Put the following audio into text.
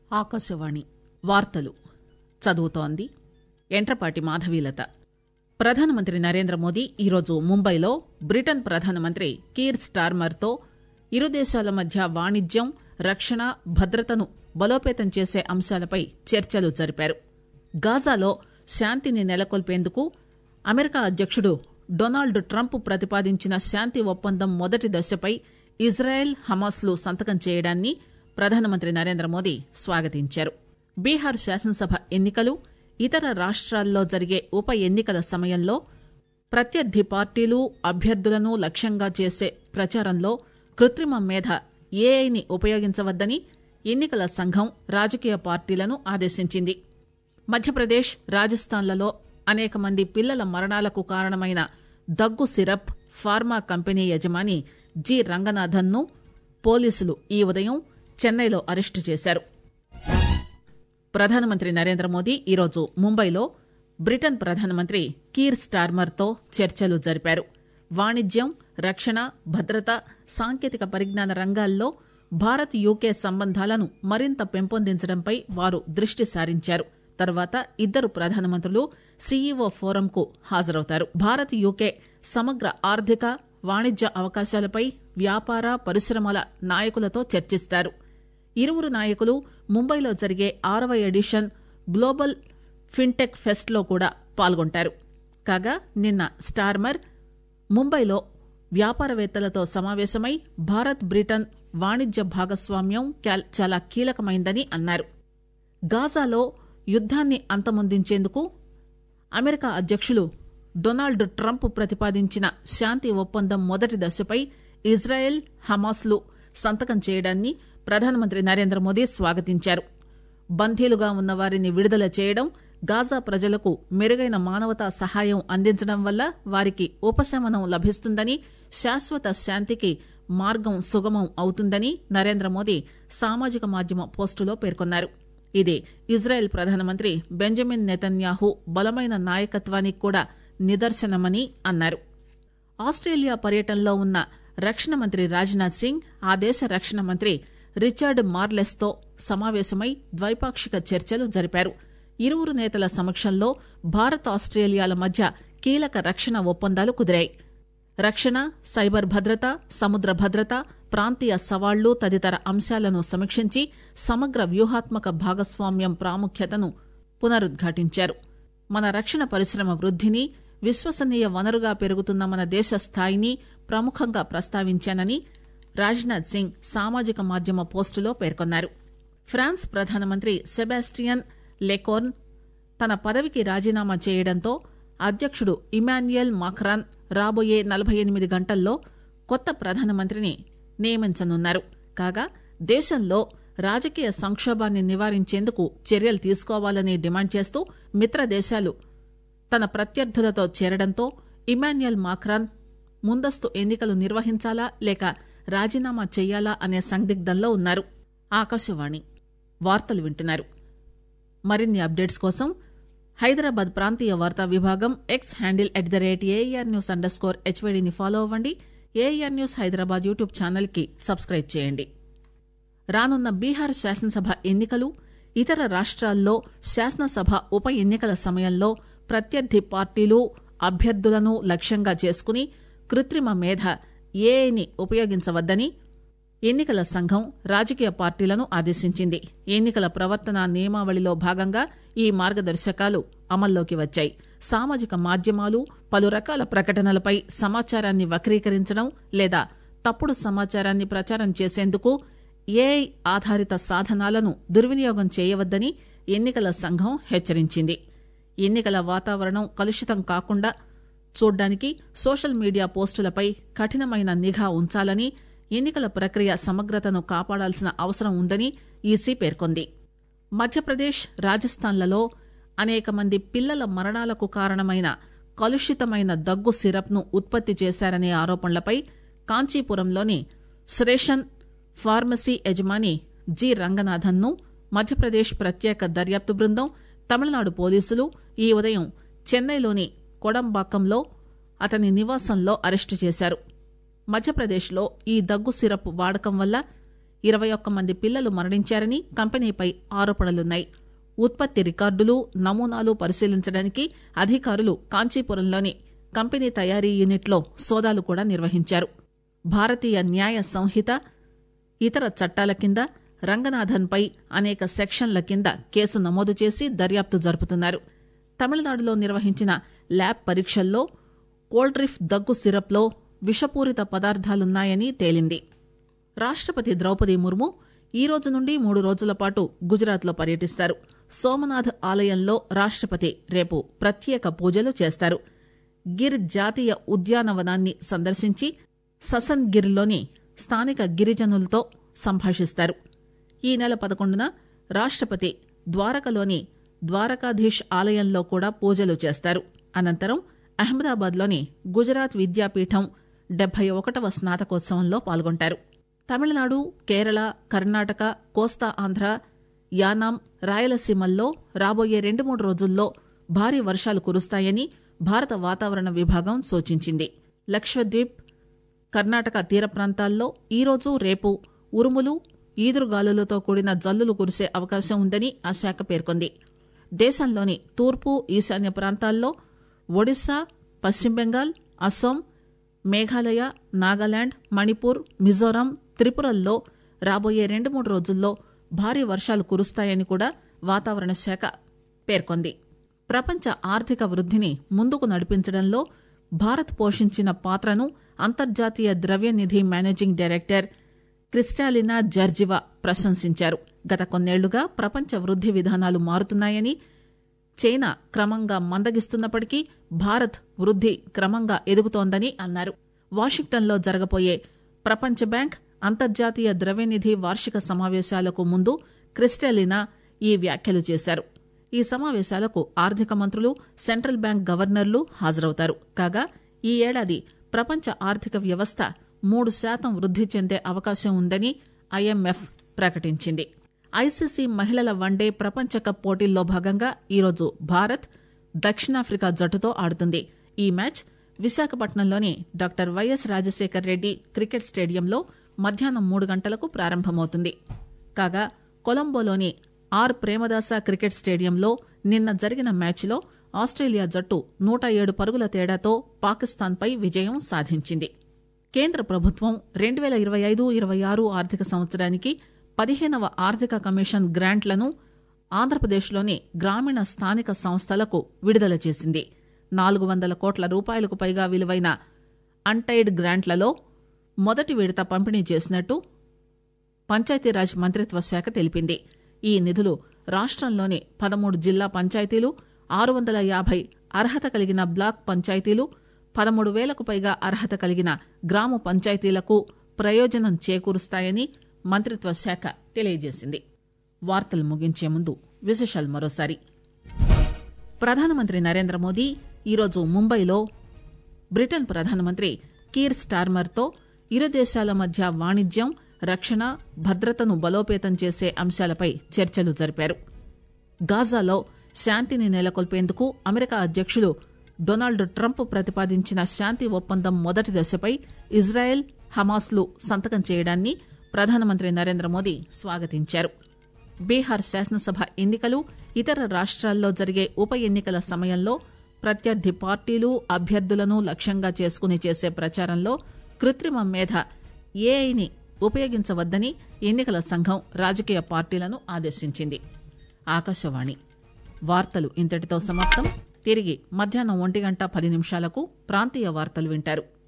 ఆకాశవాణి వార్తలు చదువుతోంది ఎంట్రపాటి మాధవీలత ప్రధానమంత్రి నరేంద్ర మోదీ ఈరోజు ముంబైలో బ్రిటన్ ప్రధానమంత్రి కీర్ స్టార్మర్తో ఇరు దేశాల మధ్య వాణిజ్యం రక్షణ భద్రతను బలోపేతం చేసే అంశాలపై చర్చలు జరిపారు గాజాలో శాంతిని నెలకొల్పేందుకు అమెరికా అధ్యకుడు డొనాల్డ్ ట్రంప్ ప్రతిపాదించిన శాంతి ఒప్పందం మొదటి దశపై ఇజ్రాయెల్ హమాస్లు సంతకం చేయడాన్ని ప్రధానమంత్రి నరేంద్ర మోదీ స్వాగతించారు బీహార్ శాసనసభ ఎన్నికలు ఇతర రాష్ట్రాల్లో జరిగే ఉప ఎన్నికల సమయంలో ప్రత్యర్థి పార్టీలు అభ్యర్థులను లక్ష్యంగా చేసే ప్రచారంలో కృత్రిమ మేధ ఏఐని ఉపయోగించవద్దని ఎన్నికల సంఘం రాజకీయ పార్టీలను ఆదేశించింది మధ్యప్రదేశ్ రాజస్థాన్లలో అనేక మంది పిల్లల మరణాలకు కారణమైన దగ్గు సిరప్ ఫార్మా కంపెనీ యజమాని జి రంగనాథన్ ను పోలీసులు ఈ ఉదయం చెన్నైలో అరెస్టు చేశారు ప్రధానమంత్రి నరేంద్ర మోదీ ఈరోజు ముంబైలో బ్రిటన్ ప్రధానమంత్రి కీర్ స్టార్మర్ తో చర్చలు జరిపారు వాణిజ్యం రక్షణ భద్రత సాంకేతిక పరిజ్ఞాన రంగాల్లో భారత్ యూకే సంబంధాలను మరింత పెంపొందించడంపై వారు దృష్టి సారించారు తర్వాత ఇద్దరు ప్రధానమంత్రులు సీఈఓ ఫోరంకు హాజరవుతారు భారత్ యూకే సమగ్ర ఆర్థిక వాణిజ్య అవకాశాలపై వ్యాపార పరిశ్రమల నాయకులతో చర్చిస్తారు ఇరువురు నాయకులు ముంబైలో జరిగే ఆరవ ఎడిషన్ గ్లోబల్ ఫిన్టెక్ ఫెస్ట్ లో కూడా పాల్గొంటారు కాగా నిన్న స్టార్మర్ ముంబైలో వ్యాపారవేత్తలతో సమావేశమై భారత్ బ్రిటన్ వాణిజ్య భాగస్వామ్యం చాలా కీలకమైందని అన్నారు గాజాలో యుద్దాన్ని అంతమొందించేందుకు అమెరికా అధ్యకులు డొనాల్డ్ ట్రంప్ ప్రతిపాదించిన శాంతి ఒప్పందం మొదటి దశపై ఇజ్రాయెల్ హమాస్లు సంతకం చేయడాన్ని ప్రధానమంత్రి నరేంద్ర మోదీ స్వాగతించారు బందీలుగా ఉన్న వారిని విడుదల చేయడం గాజా ప్రజలకు మెరుగైన మానవతా సహాయం అందించడం వల్ల వారికి ఉపశమనం లభిస్తుందని శాశ్వత శాంతికి మార్గం సుగమం అవుతుందని నరేంద్ర మోదీ సామాజిక మాధ్యమ పోస్టులో పేర్కొన్నారు ఇది ఇజ్రాయెల్ ప్రధానమంత్రి బెంజమిన్ నెతన్యాహు బలమైన నాయకత్వానికి కూడా నిదర్శనమని అన్నారు ఆస్ట్రేలియా పర్యటనలో ఉన్న రక్షణ మంత్రి రాజ్నాథ్ సింగ్ ఆ దేశ రక్షణ మంత్రి రిచర్డ్ మార్లెస్ తో సమావేశమై ద్వైపాక్షిక చర్చలు జరిపారు ఇరువురు నేతల సమక్షంలో భారత్ ఆస్ట్రేలియాల మధ్య కీలక రక్షణ ఒప్పందాలు కుదిరాయి రక్షణ సైబర్ భద్రత సముద్ర భద్రత ప్రాంతీయ సవాళ్లు తదితర అంశాలను సమీక్షించి సమగ్ర వ్యూహాత్మక భాగస్వామ్యం ప్రాముఖ్యతను పునరుద్ఘాటించారు మన రక్షణ పరిశ్రమ వృద్దిని విశ్వసనీయ వనరుగా పెరుగుతున్న మన దేశ స్థాయిని ప్రముఖంగా ప్రస్తావించానని రాజ్నాథ్ సింగ్ సామాజిక మాధ్యమ పోస్టులో పేర్కొన్నారు ఫ్రాన్స్ ప్రధానమంత్రి సెబాస్టియన్ లెకోర్న్ తన పదవికి రాజీనామా చేయడంతో అధ్యకుడు ఇమాన్యుయల్ మాఖ్రాన్ రాబోయే నలభై ఎనిమిది గంటల్లో కొత్త ప్రధానమంత్రిని నియమించనున్నారు కాగా దేశంలో రాజకీయ సంక్షోభాన్ని నివారించేందుకు చర్యలు తీసుకోవాలని డిమాండ్ చేస్తూ మిత్ర దేశాలు తన ప్రత్యర్థులతో చేరడంతో ఇమాన్యుయల్ మాఖ్రాన్ ముందస్తు ఎన్నికలు నిర్వహించాలా లేక రాజీనామా చేయాలా అనే సందిగ్ధంలో ఉన్నారు ఆకాశవాణి వార్తలు వింటున్నారు మరిన్ని అప్డేట్స్ కోసం హైదరాబాద్ ప్రాంతీయ వార్తా విభాగం X handle at the rate AIR news underscore స్కోర్ హెచ్వైడిని ఫాలో అవ్వండి AIR news Hyderabad YouTube channel కి సబ్స్క్రైబ్ చేయండి రానున్న బీహార్ శాసనసభ ఎన్నికలు ఇతర రాష్ట్రాల్లో శాసనసభ ఉప ఎన్నికల సమయంలో ప్రత్యర్థి పార్టీలు అభ్యర్థులను లక్ష్యంగా చేసుకుని కృత్రిమ మేధ ఏఐని ఉపయోగించవద్దని ఎన్నికల సంఘం రాజకీయ పార్టీలను ఆదేశించింది ఎన్నికల ప్రవర్తన నియమావళిలో భాగంగా ఈ మార్గదర్శకాలు అమల్లోకి వచ్చాయి సామాజిక మాధ్యమాలు పలు రకాల ప్రకటనలపై సమాచారాన్ని వక్రీకరించడం లేదా తప్పుడు సమాచారాన్ని ప్రచారం చేసేందుకు ఏఐ ఆధారిత సాధనాలను దుర్వినియోగం చేయవద్దని ఎన్నికల సంఘం హెచ్చరించింది ఎన్నికల వాతావరణం కలుషితం కాకుండా చూడ్డానికి సోషల్ మీడియా పోస్టులపై కఠినమైన నిఘా ఉంచాలని ఎన్నికల ప్రక్రియ సమగ్రతను కాపాడాల్సిన అవసరం ఉందని ఈసీ పేర్కొంది మధ్యప్రదేశ్ రాజస్థాన్లలో అనేక మంది పిల్లల మరణాలకు కారణమైన కలుషితమైన దగ్గు సిరప్ ను ఉత్పత్తి చేశారనే ఆరోపణలపై కాంచీపురంలోని శ్రేషన్ ఫార్మసీ యజమాని జి రంగనాథన్ ను మధ్యప్రదేశ్ ప్రత్యేక దర్యాప్తు బృందం తమిళనాడు పోలీసులు ఈ ఉదయం చెన్నైలోని కొడంబాకంలో అతని నివాసంలో అరెస్టు చేశారు మధ్యప్రదేశ్లో ఈ దగ్గు సిరప్ వాడకం వల్ల ఇరవై ఒక్క మంది పిల్లలు మరణించారని కంపెనీపై ఆరోపణలున్నాయి ఉత్పత్తి రికార్డులు నమూనాలు పరిశీలించడానికి అధికారులు కాంచీపురంలోని కంపెనీ తయారీ యూనిట్లో సోదాలు కూడా నిర్వహించారు భారతీయ న్యాయ సంహిత ఇతర చట్టాల కింద రంగనాథన్పై అనేక సెక్షన్ల కింద కేసు నమోదు చేసి దర్యాప్తు జరుపుతున్నారు తమిళనాడులో నిర్వహించిన ల్యాబ్ పరీక్షల్లో కోల్డ్రిఫ్ దగ్గు సిరప్లో విషపూరిత పదార్థాలున్నాయని తేలింది రాష్టపతి ద్రౌపది ముర్ము ఈ రోజు నుండి మూడు రోజుల పాటు గుజరాత్లో పర్యటిస్తారు సోమనాథ్ ఆలయంలో రాష్టపతి రేపు ప్రత్యేక పూజలు చేస్తారు గిర్ జాతీయ ఉద్యానవనాన్ని సందర్శించి ససన్ గిర్లోని స్థానిక గిరిజనులతో సంభాషిస్తారు ఈ నెల పదకొండున రాష్టపతి ద్వారకలోని ద్వారకాధీష్ ఆలయంలో కూడా పూజలు చేస్తారు అనంతరం అహ్మదాబాద్లోని గుజరాత్ విద్యాపీఠం డెబ్బై ఒకటవ స్నాతకోత్సవంలో పాల్గొంటారు తమిళనాడు కేరళ కర్ణాటక కోస్తా ఆంధ్ర యానాం రాయలసీమల్లో రాబోయే రెండు మూడు రోజుల్లో భారీ వర్షాలు కురుస్తాయని భారత వాతావరణ విభాగం సూచించింది లక్షద్వీప్ కర్ణాటక తీర ప్రాంతాల్లో ఈరోజు రేపు ఉరుములు ఈదురుగాలులతో కూడిన జల్లులు కురిసే అవకాశం ఉందని ఆ శాఖ పేర్కొంది దేశంలోని తూర్పు ఈశాన్య ప్రాంతాల్లో ఒడిశా పశ్చిమ బెంగాల్ అస్సాం మేఘాలయ నాగాలాండ్ మణిపూర్ మిజోరాం త్రిపురల్లో రాబోయే రెండు మూడు రోజుల్లో భారీ వర్షాలు కురుస్తాయని కూడా వాతావరణ శాఖ పేర్కొంది ప్రపంచ ఆర్థిక వృద్ధిని ముందుకు నడిపించడంలో భారత్ పోషించిన పాత్రను అంతర్జాతీయ ద్రవ్యనిధి మేనేజింగ్ డైరెక్టర్ క్రిస్టాలినా జర్జివా ప్రశంసించారు గత కొన్నేళ్లుగా ప్రపంచ వృద్ది విధానాలు మారుతున్నాయని చైనా క్రమంగా మందగిస్తున్నప్పటికీ భారత్ వృద్ది క్రమంగా ఎదుగుతోందని అన్నారు వాషింగ్టన్లో జరగబోయే ప్రపంచ బ్యాంక్ అంతర్జాతీయ ద్రవ్యనిధి వార్షిక సమావేశాలకు ముందు క్రిస్టాలినా ఈ వ్యాఖ్యలు చేశారు ఈ సమావేశాలకు ఆర్థిక మంత్రులు సెంట్రల్ బ్యాంక్ గవర్నర్లు హాజరవుతారు కాగా ఈ ఏడాది ప్రపంచ ఆర్థిక వ్యవస్థ మూడు శాతం వృద్ది చెందే అవకాశం ఉందని ఐఎంఎఫ్ ప్రకటించింది ఐసీసీ మహిళల వన్డే ప్రపంచ కప్ పోటీల్లో భాగంగా ఈరోజు భారత్ దక్షిణాఫ్రికా జట్టుతో ఆడుతుంది ఈ మ్యాచ్ విశాఖపట్నంలోని doctor Y S Rajasekhar Reddy cricket స్టేడియంలో మధ్యాహ్నం మూడు గంటలకు ప్రారంభమవుతుంది కాగా కొలంబోలోని ఆర్ ప్రేమదాస క్రికెట్ స్టేడియంలో నిన్న జరిగిన మ్యాచ్లో ఆస్ట్రేలియా జట్టు నూట ఏడు పరుగుల తేడాతో పాకిస్తాన్పై విజయం సాధించింది కేంద్ర ప్రభుత్వం రెండు వేల ఇరవై ఐదు ఇరవై ఆరు ఆర్థిక సంవత్సరానికి పదిహేనవ ఆర్థిక కమిషన్ గ్రాంట్లను ఆంధ్రప్రదేశ్లోని గ్రామీణ స్థానిక సంస్థలకు విడుదల చేసింది నాలుగు వందల కోట్ల రూపాయలకు పైగా విలువైన అన్టైడ్ గ్రాంట్లలో మొదటి విడత పంపిణీ చేసినట్టు పంచాయతీరాజ్ మంత్రిత్వ శాఖ తెలిపింది ఈ నిధులు రాష్టంలోని పదమూడు జిల్లా పంచాయతీలు ఆరు వందల యాభై అర్హత కలిగిన బ్లాక్ పంచాయతీలు పదమూడు వేలకు పైగా అర్హత కలిగిన గ్రామ పంచాయతీలకు ప్రయోజనం చేకూరుస్తాయని మంత్రిత్వ శాఖ తెలియజేసింది వార్తలు ముగించే ముందు విశేషాలు మరోసారి ప్రధానమంత్రి నరేంద్ర మోదీ ఈరోజు ముంబైలో బ్రిటన్ ప్రధానమంత్రి కీర్ స్టార్మర్తో ఇరు దేశాల మధ్య వాణిజ్యం రక్షణ భద్రతను బలోపేతం చేసే అంశాలపై చర్చలు జరిపారు గాజాలో శాంతిని నెలకొల్పేందుకు అమెరికా అధ్యక్షులు డొనాల్డ్ ట్రంప్ ప్రతిపాదించిన శాంతి ఒప్పందం మొదటి దశపై ఇజ్రాయెల్ హమాస్లు సంతకం చేయడాన్ని ప్రధానమంత్రి నరేంద్ర మోదీ స్వాగతించారు బీహార్ శాసనసభ ఎన్నికలు ఇతర రాష్ట్రాల్లో జరిగే ఉప ఎన్నికల సమయంలో ప్రత్యర్థి పార్టీలు అభ్యర్థులను లక్ష్యంగా చేసుకుని చేసే ప్రచారంలో కృత్రిమ మేధ ఏఐని ఉపయోగించవద్దని ఎన్నికల సంఘం రాజకీయ పార్టీలను ఆదేశించింది ఆకాశవాణి వార్తలు ఇంతటితో సమాప్తం తిరిగి మధ్యాహ్నం ఒంటి గంట పది నిమిషాలకు ప్రాంతీయ వార్తలు వింటారు